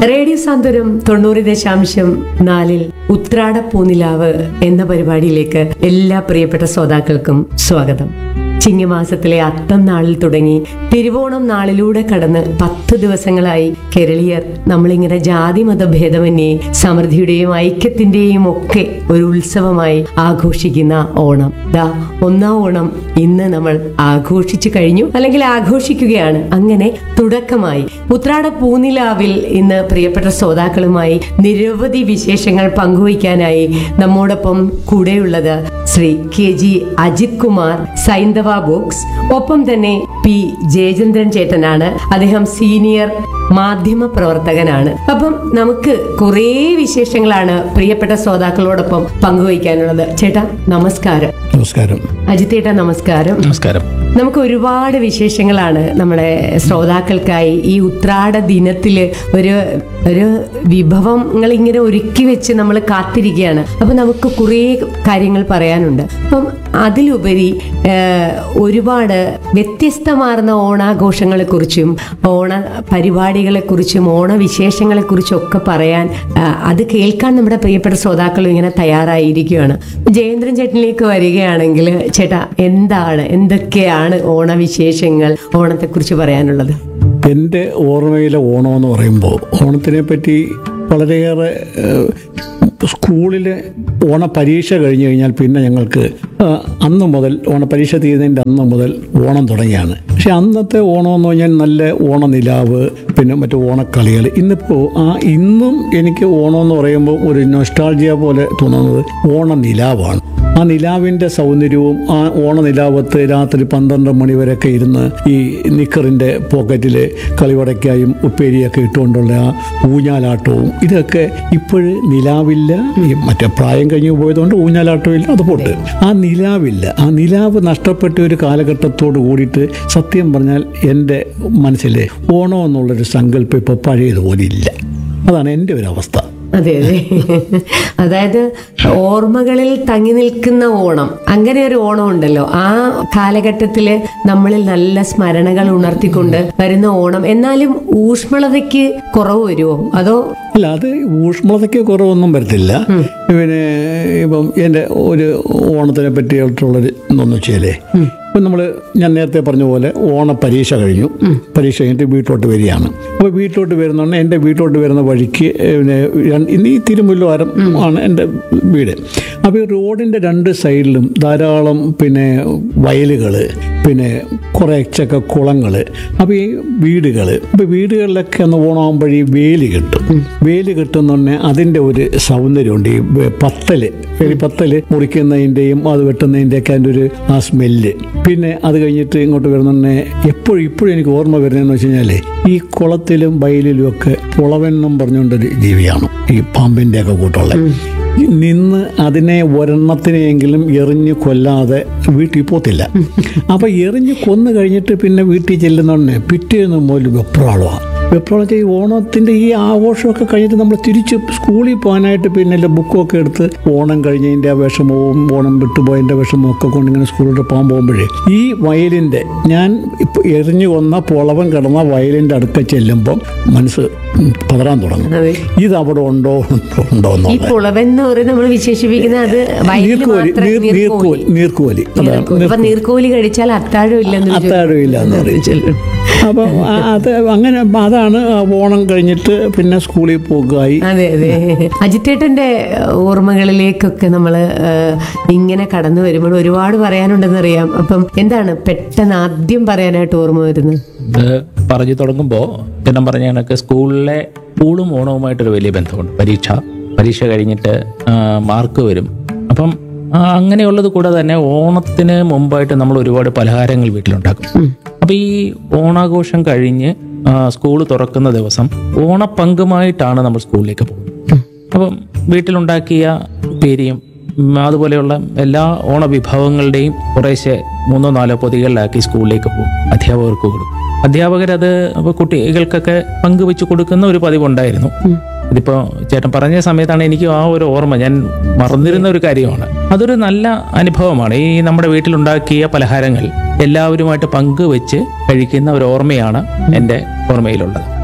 Radio സാന്ത്വനം തൊണ്ണൂറ് ദശാംശം നാലിൽ ഉത്രാട പൂനിലാവ് എന്ന പരിപാടിയിലേക്ക് എല്ലാ പ്രിയപ്പെട്ട ശ്രോതാക്കൾക്കും സ്വാഗതം ചിങ്ങമാസത്തിലെ അത്തം നാളിൽ തുടങ്ങി തിരുവോണം നാളിലൂടെ കടന്ന് പത്ത് ദിവസങ്ങളായി കേരളീയർ നമ്മളിങ്ങനെ ജാതി മതഭേദമന്യേ സമൃദ്ധിയുടെയും ഐക്യത്തിന്റെയും ഒക്കെ ഒരു ഉത്സവമായി ആഘോഷിക്കുന്ന ഓണം ദാ ഒന്നാം ഓണം ഇന്ന് നമ്മൾ ആഘോഷിച്ചു കഴിഞ്ഞു അല്ലെങ്കിൽ ആഘോഷിക്കുകയാണ് അങ്ങനെ തുടക്കമായി ഉത്രാട പൂനിലാവിൽ ഇന്ന് പ്രിയപ്പെട്ട ശ്രോതാക്കളുമായി നിരവധി വിശേഷങ്ങൾ പങ്കുവയ്ക്കാനായി നമ്മോടൊപ്പം കൂടെയുള്ളത് Shri K G Ajith Kumar Saindhava books ഒപ്പം തന്നെ പി ജയചന്ദ്രൻ ചേട്ടനാണ് അദ്ദേഹം സീനിയർ മാധ്യമ പ്രവർത്തകനാണ് അപ്പം നമുക്ക് കുറേ വിശേഷങ്ങളാണ് പ്രിയപ്പെട്ട ശ്രോതാക്കളോടൊപ്പം പങ്കുവയ്ക്കാനുള്ളത് ചേട്ടാ നമസ്കാരം നമസ്കാരം അജിത്തേട്ടാ നമസ്കാരം നമസ്കാരം നമുക്ക് ഒരുപാട് വിശേഷങ്ങളാണ് നമ്മുടെ ശ്രോതാക്കൾക്കായി ഈ ഉത്രാട ദിനത്തില് ഒരു ഒരു വിഭവങ്ങൾ ഇങ്ങനെ ഒരുക്കി വെച്ച് നമ്മൾ കാത്തിരിക്കുകയാണ് അപ്പൊ നമുക്ക് കുറേ കാര്യങ്ങൾ പറയാനുണ്ട് അപ്പം അതിലുപരി ഏഹ്, ഒരുപാട് വ്യത്യസ്തമാർന്ന ഓണാഘോഷങ്ങളെ കുറിച്ചും ഓണ പരിപാടികളെ കുറിച്ചും ഓണവിശേഷങ്ങളെ കുറിച്ചും ഒക്കെ പറയാൻ ആ, അത് കേൾക്കാൻ നമ്മുടെ പ്രിയപ്പെട്ട ശ്രോതാക്കളും ഇങ്ങനെ തയ്യാറായിരിക്കുകയാണ് ജയേന്ദ്രൻ ചേട്ടനിലേക്ക് വരികയാണെങ്കിൽ ചേട്ടാ എന്താണ് എന്തൊക്കെയാണ് ഓണവിശേഷങ്ങൾ ഓണത്തെക്കുറിച്ച് പറയാനുള്ളത് എൻ്റെ ഓർമ്മയിലെ ഓണം എന്ന് പറയുമ്പോൾ ഓണത്തിനെ പറ്റി വളരെയേറെ ഏഹ്, സ്കൂളിലെ ഓണപരീക്ഷ കഴിഞ്ഞ് കഴിഞ്ഞാൽ പിന്നെ ഞങ്ങൾക്ക് ആ, അന്ന് മുതൽ ഓണപരീക്ഷ തീരുന്നതിൻ്റെ അന്ന് മുതൽ ഓണം തുടങ്ങിയാണ് പക്ഷെ അന്നത്തെ ഓണം എന്ന് പറഞ്ഞാൽ നല്ല ഓണനിലാവ് പിന്നെ മറ്റു ഓണക്കളികൾ ഇന്നിപ്പോൾ ആ ഇന്നും എനിക്ക് ഓണം എന്ന് പറയുമ്പോൾ ഒരു നൊസ്റ്റാൾജിയ പോലെ തോന്നുന്നത് ഓണനിലാവാണ് ആ നിലാവിൻ്റെ സൗന്ദര്യവും ആ ഓണനിലാവത്ത് രാത്രി പന്ത്രണ്ട് മണി വരെയൊക്കെ ഇരുന്ന് ഈ നിക്കറിൻ്റെ പോക്കറ്റിൽ കളിവടയ്ക്കായും ഉപ്പേരിയൊക്കെ ഇട്ടുകൊണ്ടുള്ള ആ ഊഞ്ഞാലാട്ടവും ഇതൊക്കെ ഇപ്പോഴ് നിലാവില്ല ഈ മറ്റേ പ്രായം കഴിഞ്ഞു പോയതുകൊണ്ട് ഊഞ്ഞാലാട്ടവും ഇല്ല അത് പോട്ട് ആ നിലാവില്ല ആ നിലാവ് നഷ്ടപ്പെട്ട ഒരു കാലഘട്ടത്തോട് കൂടിയിട്ട് സത്യം പറഞ്ഞാൽ എൻ്റെ മനസ്സിൽ ഓണം എന്നുള്ളൊരു സങ്കല്പം ഇപ്പോൾ പഴയതുപോലെ ഇല്ല അതാണ് എൻ്റെ ഒരു അവസ്ഥ അതെ അതെ അതായത് ഓർമ്മകളിൽ തങ്ങി നിൽക്കുന്ന ഓണം അങ്ങനെ ഒരു ഓണം ഉണ്ടല്ലോ ആ കാലഘട്ടത്തില് നമ്മളിൽ നല്ല സ്മരണകൾ ഉണർത്തിക്കൊണ്ട് വരുന്ന ഓണം എന്നാലും ഊഷ്മളതയ്ക്ക് കുറവ് വരുമോ അതോ അല്ല അത് ഊഷ്മളതയ്ക്ക് കുറവൊന്നും വരത്തില്ല പിന്നെ ഇപ്പം എൻ്റെ ഒരു ഓണത്തിനെ പറ്റിയിട്ടുള്ളൊരു എന്താണെന്ന് വെച്ചാലേ ഇപ്പം നമ്മൾ ഞാൻ നേരത്തെ പറഞ്ഞ പോലെ ഓണ പരീക്ഷ കഴിഞ്ഞു പരീക്ഷ കഴിഞ്ഞിട്ട് വീട്ടിലോട്ട് വരികയാണ് അപ്പോൾ വീട്ടിലോട്ട് വരുന്നോണ്ട് എൻ്റെ വീട്ടിലോട്ട് വരുന്ന വഴിക്ക് പിന്നെ രണ്ട് ഇന്ന് ഈ തിരുമുല്ലവാരം ആണ് എൻ്റെ വീട് അപ്പോൾ ഈ റോഡിൻ്റെ രണ്ട് സൈഡിലും ധാരാളം പിന്നെ വയലുകൾ പിന്നെ കുറച്ചൊക്കെ കുളങ്ങൾ അപ്പോൾ ഈ വീടുകൾ അപ്പോൾ വീടുകളിലൊക്കെ ഒന്ന് ഓണമാകുമ്പോൾ ഈ വേലി കിട്ടും വേലി കിട്ടുന്നുണ്ടെ അതിൻ്റെ ഒരു സൗന്ദര്യമുണ്ട് ഈ വെ- പത്തല് ഈ പത്തല് മുറിക്കുന്നതിൻ്റെയും അത് വെട്ടുന്നതിൻ്റെയൊക്കെ അതിൻ്റെ ഒരു ആ സ്മെല്ല് പിന്നെ അത് കഴിഞ്ഞിട്ട് ഇങ്ങോട്ട് വരുന്നുണ്ടെ എപ്പോഴും ഇപ്പോഴും എനിക്ക് ഓർമ്മ വരുന്നതെന്ന് വെച്ച് കഴിഞ്ഞാൽ ഈ കുളത്തിലും വയലിലും ഒക്കെ പുളവൻ എന്നും പറഞ്ഞുകൊണ്ടൊരു ജീവിയാണ് ഈ പാമ്പിൻ്റെ ഒക്കെ കൂട്ടുള്ള നിന്ന് അതിനെ ഒരെണ്ണത്തിനെയെങ്കിലും എറിഞ്ഞ് കൊല്ലാതെ വീട്ടിൽ പോത്തില്ല അപ്പൊ എറിഞ്ഞ് കൊന്നു കഴിഞ്ഞിട്ട് പിന്നെ വീട്ടിൽ ചെല്ലുന്നോണ്ടേ പിറ്റേന്ന് മുതൽ വെപ്രാളമാണ് വെപ്രാളം ഈ ഓണത്തിന്റെ ഈ ആഘോഷമൊക്കെ കഴിഞ്ഞിട്ട് നമ്മൾ തിരിച്ച് സ്കൂളിൽ പോകാനായിട്ട് പിന്നെ അല്ല ബുക്കൊക്കെ എടുത്ത് ഓണം കഴിഞ്ഞതിൻ്റെ ആ വിഷമവും ഓണം വിട്ടുപോയതിൻ്റെ വിഷമവും ഒക്കെ കൊണ്ട് ഇങ്ങനെ സ്കൂളിൽ പോകാൻ പോകുമ്പോഴേ ഈ വയലിൻ്റെ ഞാൻ ഇപ്പോൾ എറിഞ്ഞു കൊന്ന പൊളവൻ കിടന്ന വയലിൻ്റെ അടുക്ക ചെല്ലുമ്പം മനസ്സ് പതറാൻ തുടങ്ങും അതെ. ഇത് അവിടെ ഉണ്ടോ ഉണ്ടോ ഉണ്ടോ ഈ എന്നുള്ളത് പുളവൻ എന്ന് പറയുന്നത് നമ്മൾ വിശേഷിപ്പിക്കുന്നത് അത് വയലിൽ നീർക്കോലി മാത്രം നീർ- നീർക്കോലി നീർക്കോലി അതാണ് നീർക്കോലി. അപ്പൊ നീർക്കോലി കഴിച്ചാൽ അത്താഴം ഇല്ലെന്ന് അത്താഴമില്ല എന്ന് പറയും അപ്പം ആ- അത് അങ്ങനെ അതാണ് ആ ഓണം കഴിഞ്ഞിട്ട് പിന്നെ സ്കൂളിൽ പോകുകയായി അതെ അതെ അജിത്തേട്ടന്റെ ഓർമ്മകളിലേക്കൊക്കെ നമ്മൾ ഇങ്ങനെ കടന്നു വരുമ്പോൾ ഒരുപാട് പറയാനുണ്ടെന്നറിയാം അപ്പം എന്താണ് പെട്ടെന്ന് ആദ്യം പറയാനായിട്ട് ഓർമ്മ വരുന്നത് ഇത് പറഞ്ഞു തുടങ്ങുമ്പോൾ ചേട്ടൻ പറഞ്ഞ കണക്ക് സ്കൂളിലെ സ്കൂളും ഓണവുമായിട്ടൊരു വലിയ ബന്ധമുണ്ട് പരീക്ഷ പരീക്ഷ കഴിഞ്ഞിട്ട് ആ, മാർക്ക് വരും അപ്പം ആ, അങ്ങനെയുള്ളത് കൂടെ തന്നെ ഓണത്തിന് മുമ്പായിട്ട് നമ്മൾ ഒരുപാട് പലഹാരങ്ങൾ വീട്ടിലുണ്ടാക്കും അപ്പം ഈ ഓണാഘോഷം കഴിഞ്ഞ് സ്കൂൾ തുറക്കുന്ന ദിവസം ഓണപ്പങ്കുമായിട്ടാണ് നമ്മൾ സ്കൂളിലേക്ക് പോകുന്നത് അപ്പം വീട്ടിലുണ്ടാക്കിയ ഉപ്പേരിയും ഉം, അതുപോലെയുള്ള എല്ലാ ഓണവിഭവങ്ങളുടെയും കുറേശ്ശെ മൂന്നോ നാലോ പൊതികളിലാക്കി സ്കൂളിലേക്ക് പോകും അധ്യാപകർക്ക് കൊടുക്കും അധ്യാപകരത് അപ്പോൾ കുട്ടികൾക്കൊക്കെ പങ്കുവെച്ച് കൊടുക്കുന്ന ഒരു പതിവുണ്ടായിരുന്നു ഇതിപ്പോൾ ചേട്ടൻ പറഞ്ഞ സമയത്താണ് എനിക്ക് ആ ഒരു ഓർമ്മ ഞാൻ മറന്നിരുന്ന ഒരു കാര്യമാണ് അതൊരു നല്ല അനുഭവമാണ് ഈ നമ്മുടെ വീട്ടിലുണ്ടാക്കിയ പലഹാരങ്ങൾ എല്ലാവരുമായിട്ട് പങ്കുവെച്ച് കഴിക്കുന്ന ഒരു ഓർമ്മയാണ് എൻ്റെ ഓർമ്മയിലുള്ളത്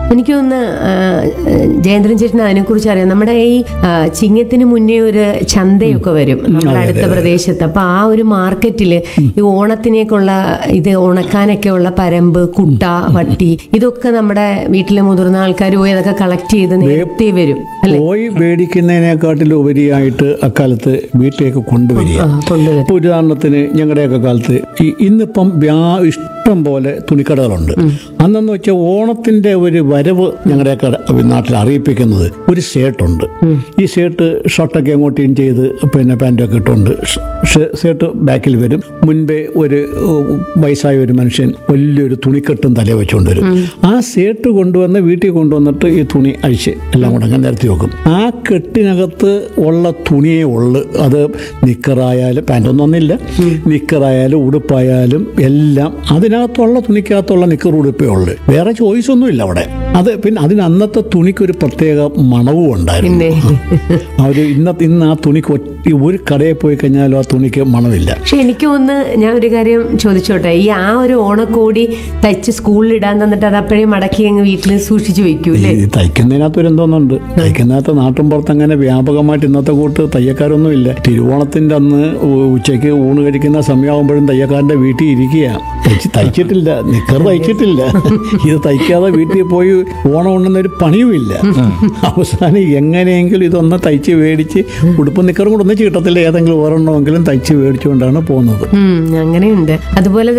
എനിക്ക് തോന്നുന്നു ആ, ജയേന്ദ്രൻ ചേട്ടന് അതിനെ കുറിച്ച് അറിയാം നമ്മുടെ ഈ ആ, ചിങ്ങത്തിന് മുന്നേ ഒരു ചന്തയൊക്കെ വരും നമ്മുടെ അടുത്ത പ്രദേശത്ത് അപ്പൊ ആ ഒരു മാർക്കറ്റില് ഈ ഓണത്തിനേക്കുള്ള ഇത് ഉണക്കാനൊക്കെ ഉള്ള പരമ്പ് കുട്ട വട്ടി ഇതൊക്കെ നമ്മുടെ വീട്ടിലെ മുതിർന്ന ആൾക്കാർ പോയി അതൊക്കെ കളക്ട് ചെയ്ത് നേരത്തെ വരും അല്ലെ പോയി മേടിക്കുന്നതിനെക്കാട്ടിലും ഉപരിയായിട്ട് അക്കാലത്ത് വീട്ടിലേക്ക് കൊണ്ടുവരിക ആ കൊണ്ടുവരും ഇപ്പൊ ഉദാഹരണത്തിന് ഞങ്ങളുടെയൊക്കെ കാലത്ത് ഈ ഇന്നിപ്പം വ്യാ ഇഷ്ടം പോലെ തുണിക്കടകളുണ്ട് അന്നെന്ന് വെച്ചാൽ ഓണത്തിന്റെ ഒരു വരവ് ഞങ്ങളുടെയൊക്കെ നാട്ടിൽ അറിയിപ്പിക്കുന്നത് ഒരു ഷർട്ടുണ്ട് ഈ ഷർട്ട് ഷർട്ടൊക്കെ അങ്ങോട്ട് ഇൻ ചെയ്ത് പിന്നെ പാൻറ്റൊക്കെ ഇട്ടുകൊണ്ട് ഷർട്ട് ബാക്കിൽ വരും മുൻപേ ഒരു ഉം, വയസ്സായ ഒരു മനുഷ്യൻ വലിയൊരു തുണിക്കെട്ടും തല വെച്ചുകൊണ്ട് വരും ആ ഷർട്ട് കൊണ്ടുവന്ന് വീട്ടിൽ കൊണ്ടുവന്നിട്ട് ഈ തുണി അഴിച്ച് എല്ലാം കൂടെ അങ്ങനെ നിരത്തി വെക്കും ആ കെട്ടിനകത്ത് ഉള്ള തുണിയേ ഉള്ളു അത് നിക്കറായാലും പാൻറ്റൊന്നും ഒന്നില്ല നിക്കറായാലും ഉടുപ്പായാലും എല്ലാം അതിനകത്തുള്ള തുണിക്കകത്തുള്ള നിക്കർ ഉടുപ്പേ ഉള്ളു വേറെ ചോയ്സ് ഒന്നും ഇല്ല അവിടെ അത് പിന്നെ അതിന് അന്നത്തെ തുണിക്ക് ഒരു പ്രത്യേക മണവും ഉണ്ടായിരുന്നു പിന്നെ ആ ഒരു ഇന്നത്തെ ഇന്ന് ആ തുണിക്ക് ഒറ്റ ഒരു കടയിൽ പോയി കഴിഞ്ഞാലും ആ തുണിക്ക് മണമില്ല പക്ഷെ എനിക്ക് ഒന്ന് ഞാൻ ഒരു കാര്യം ചോദിച്ചോട്ടെ ഈ ആ ഒരു ഓണക്കോടി തയ്ച്ച് സ്കൂളിൽ ഇടാൻ തന്നിട്ട് അത് അപ്പോഴേ മടക്കി അങ്ങ് വീട്ടിൽ സൂക്ഷിച്ചു വെക്കൂ അല്ലേ ഈ തയ്ക്കുന്നതിനകത്ത് ഒരു എന്തോന്നുണ്ട് തയ്ക്കുന്നതിനകത്ത് നാട്ടിൻ പുറത്ത് അങ്ങനെ വ്യാപകമായിട്ട് ഇന്നത്തെ കൂട്ട് തയ്യക്കാരൊന്നും ഇല്ല തിരുവോണത്തിന്റെ അന്ന് ഉ- ഉച്ചയ്ക്ക് ഊണ് കഴിക്കുന്ന സമയമാകുമ്പോഴും തയ്യക്കാരന്റെ വീട്ടിൽ ഇരിക്കുക തയ്ച്ച് തയ്ച്ചിട്ടില്ല നിക്കർ തയ്ച്ചിട്ടില്ല ഇത് തയ്ക്കാതെ വീട്ടിൽ പോയി ഓണം ഉണ്ടെന്ന ഒരു പണിയുമില്ല അവസാനം എങ്ങനെയെങ്കിലും ഇതൊന്ന് തയ്ച്ച് മേടിച്ച് ഉടുപ്പ് നിക്കറും കൂടെ ഒന്നിച്ച് കിട്ടത്തില്ല ഏതെങ്കിലും ഒരെണ്ണമെങ്കിലും തയ്ച്ച് മേടിച്ചുകൊണ്ടാണ് പോകുന്നത് ഉം അങ്ങനെയുണ്ട് അതുപോലെ